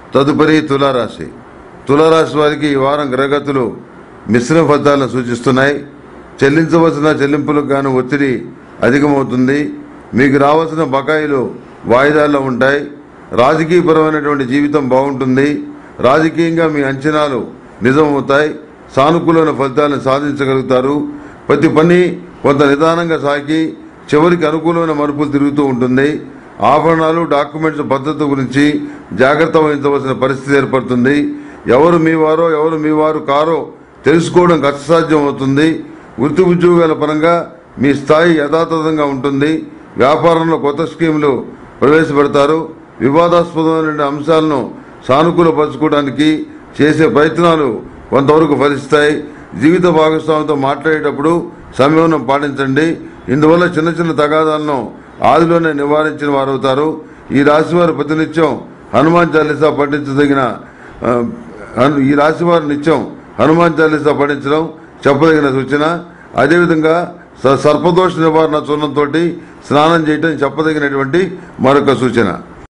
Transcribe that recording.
తదుపరి తులారాశి తులారాశి వారికి ఈ వారం గ్రహగతులు మిశ్రమ ఫలితాలను సూచిస్తున్నాయి చెల్లించవలసిన చెల్లింపులకు గాను ఒత్తిడి అధికమవుతుంది మీకు రావాల్సిన బకాయిలు వాయిదాల్లో ఉంటాయి రాజకీయపరమైనటువంటి జీవితం బాగుంటుంది రాజకీయంగా మీ అంచనాలు నిజమవుతాయి సానుకూలమైన ఫలితాలను సాధించగలుగుతారు ప్రతి పని కొంత నిదానంగా సాగి చివరికి అనుకూలమైన మలుపులు తిరుగుతూ ఉంటుంది ఆభరణాలు డాక్యుమెంట్స్ భద్రత గురించి జాగ్రత్త వహించవలసిన పరిస్థితి ఏర్పడుతుంది ఎవరు మీ వారో ఎవరు మీ వారు కారో తెలుసుకోవడం కష్టసాధ్యం అవుతుంది వృత్తి ఉద్యోగాల పరంగా మీ స్థాయి యథాతథంగా ఉంటుంది వ్యాపారంలో కొత్త స్కీములు ప్రవేశపెడతారు వివాదాస్పదమైన అంశాలను సానుకూలపరచుకోవడానికి చేసే ప్రయత్నాలు కొంతవరకు ఫలిస్తాయి జీవిత భాగస్వామితో మాట్లాడేటప్పుడు సంయమనం పాటించండి ఇందువల్ల చిన్న చిన్న తగాదాలను ఆదిలోనే నివారించిన వారవుతారు ఈ రాశి వారు ప్రతినిత్యం హనుమాన్ చాలీసా పఠించదగిన ఆ, హను- ఈ రాశి వారు నిత్యం హనుమాన్ చాలీసా పఠించడం చెప్పదగిన సూచన అదేవిధంగా స- సర్పదోష నివారణ చూర్ణంతో స్నానం చేయటం చెప్పదగినటువంటి మరొక సూచన